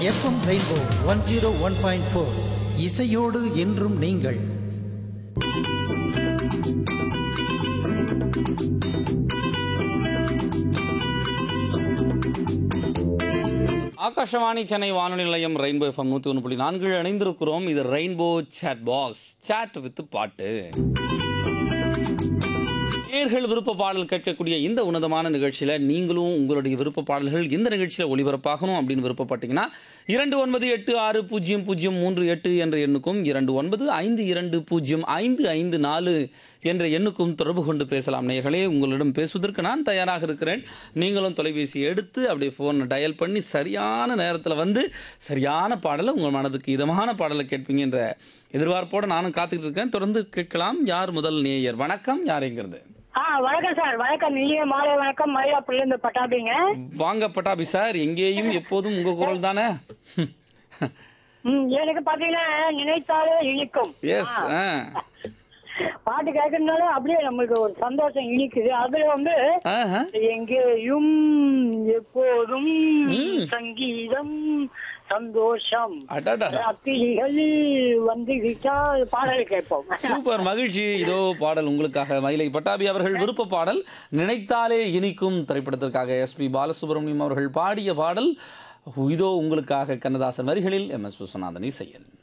FM rainbow one zero one point four இசையோடு என்றும் நீங்கள் ஆகாஷவாணி சென்னை வானொலி நிலையம் ரெயின்போ எஃப்எம் நூற்றி ஒன்று புள்ளி நான்கு இணைந்திருக்கிறோம் இது rainbow chat box chat with பாட்டு நேர்கள் விருப்ப பாடல் கேட்கக்கூடிய இந்த உன்னதமான நிகழ்ச்சியில் நீங்களும் உங்களுடைய விருப்ப பாடல்கள் இந்த நிகழ்ச்சியில் ஒளிபரப்பாகணும் அப்படின்னு விருப்பப்பட்டீங்கன்னா இரண்டு ஒன்பது எட்டு ஆறு பூஜ்ஜியம் பூஜ்ஜியம் மூன்று எட்டு என்ற எண்ணுக்கும் இரண்டு ஒன்பது ஐந்து இரண்டு பூஜ்ஜியம் ஐந்து ஐந்து நாலு என்ற எண்ணுக்கும் தொடர்பு கொண்டு பேசலாம் நேர்களே உங்களிடம் பேசுவதற்கு நான் தயாராக இருக்கிறேன் நீங்களும் தொலைபேசி எடுத்து அப்படியே ஃபோனை டயல் பண்ணி சரியான நேரத்தில் வந்து சரியான பாடலை உங்கள் மனதுக்கு இதமான பாடலை கேட்பீங்க என்ற எதிர்பார்ப்போடு நானும் காத்துக்கிட்டு இருக்கேன் தொடர்ந்து கேட்கலாம் யார் முதல் நேயர் வணக்கம் யாருங்கிறது ஆ வணக்கம் சார் வணக்கம் இனிய மாலை வணக்கம் மயிலாப்பூர்ல இருந்து பட்டாபிங்க வாங்க பட்டாபி சார் எங்கேயும் எப்போதும் உங்க குரல் தானே ம், எனக்கு பாத்தீங்கன்னா நினைத்தாலே இனிக்கும் எஸ் பாட்டு கேட்கறதுனால அப்படியே நம்மளுக்கு ஒரு சந்தோஷம் இனிக்குது அதுல வந்து எங்கேயும் எப்போதும் சங்கீதம் சந்தோஷம் ராத்திரிகள் வந்து விட்டால் பாடல் கேட்போம் சூப்பர் மகிழ்ச்சி இதோ பாடல் உங்களுக்காக மயிலை பட்டாபி அவர்கள் விருப்ப பாடல் நினைத்தாலே இனிக்கும் திரைப்படத்திற்காக எஸ்பி பாலசுப்ரமணியம் அவர்கள் பாடிய பாடல் இதோ உங்களுக்காக கண்ணதாசன் வரிகளில் எம் எஸ் விஸ்வநாதன் இசையன்